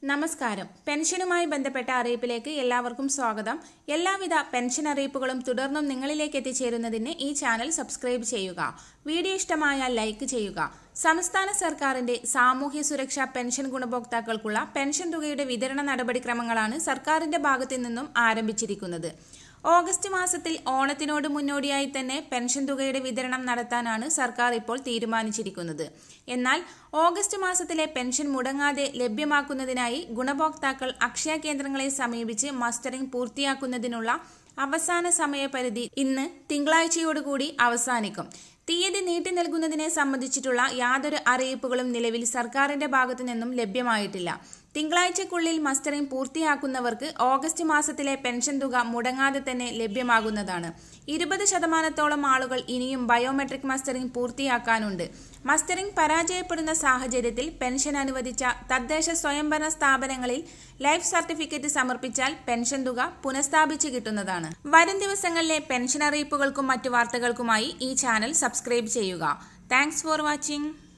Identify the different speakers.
Speaker 1: നമസ്കാരം പെൻഷനുമായി ബന്ധപ്പെട്ട അറിയിപ്പിലേക്ക് എല്ലാവർക്കും സ്വാഗതം എല്ലാവിധ പെൻഷൻ അറിയിപ്പുകളും തുടർന്നും നിങ്ങളിലേക്ക് എത്തിച്ചേരുന്നതിന് ഈ ചാനൽ സബ്സ്ക്രൈബ് ചെയ്യുക വീഡിയോ ഇഷ്ടമായാൽ ലൈക്ക് ചെയ്യുക സംസ്ഥാന സർക്കാരിന്റെ സാമൂഹ്യ സുരക്ഷാ പെൻഷൻ ഗുണഭോക്താക്കൾക്കുള്ള പെൻഷൻ തുകയുടെ വിതരണ നടപടിക്രമങ്ങളാണ് സർക്കാരിന്റെ ഭാഗത്തു നിന്നും ആരംഭിച്ചിരിക്കുന്നത് ഓഗസ്റ്റ് മാസത്തിൽ ഓണത്തിനോട് മുന്നോടിയായി തന്നെ പെൻഷൻ തുകയുടെ വിതരണം നടത്താനാണ് സർക്കാർ ഇപ്പോൾ തീരുമാനിച്ചിരിക്കുന്നത് എന്നാൽ ഓഗസ്റ്റ് മാസത്തിലെ പെൻഷൻ മുടങ്ങാതെ ലഭ്യമാക്കുന്നതിനായി ഗുണഭോക്താക്കൾ അക്ഷയ കേന്ദ്രങ്ങളെ സമീപിച്ച് മസ്റ്ററിംഗ് പൂർത്തിയാക്കുന്നതിനുള്ള അവസാന സമയപരിധി ഇന്ന് തിങ്കളാഴ്ചയോടുകൂടി അവസാനിക്കും തീയതി നീട്ടി നൽകുന്നതിനെ സംബന്ധിച്ചിട്ടുള്ള യാതൊരു അറിയിപ്പുകളും നിലവിൽ സർക്കാരിന്റെ ഭാഗത്തു നിന്നും ലഭ്യമായിട്ടില്ല തിങ്കളാഴ്ചക്കുള്ളിൽ മസ്റ്ററിംഗ് പൂർത്തിയാക്കുന്നവർക്ക് ഓഗസ്റ്റ് മാസത്തിലെ പെൻഷൻ തുക മുടങ്ങാതെ തന്നെ ലഭ്യമാകുന്നതാണ് ഇരുപത് ശതമാനത്തോളം ആളുകൾ ഇനിയും ബയോമെട്രിക് മസ്റ്ററിംഗ് പൂർത്തിയാക്കാനുണ്ട് മസ്റ്ററിംഗ് പരാജയപ്പെടുന്ന സാഹചര്യത്തിൽ പെൻഷൻ അനുവദിച്ച തദ്ദേശ സ്വയംഭരണ സ്ഥാപനങ്ങളിൽ ലൈഫ് സർട്ടിഫിക്കറ്റ് സമർപ്പിച്ചാൽ പെൻഷൻ തുക പുനഃസ്ഥാപിച്ച് കിട്ടുന്നതാണ് വരും ദിവസങ്ങളിലെ പെൻഷൻ അറിയിപ്പുകൾക്കും മറ്റു വാർത്തകൾക്കുമായി ഈ ചാനൽ സബ്സ്ക്രൈബ് ചെയ്യുക താങ്ക്സ് ഫോർ വാച്ചിങ്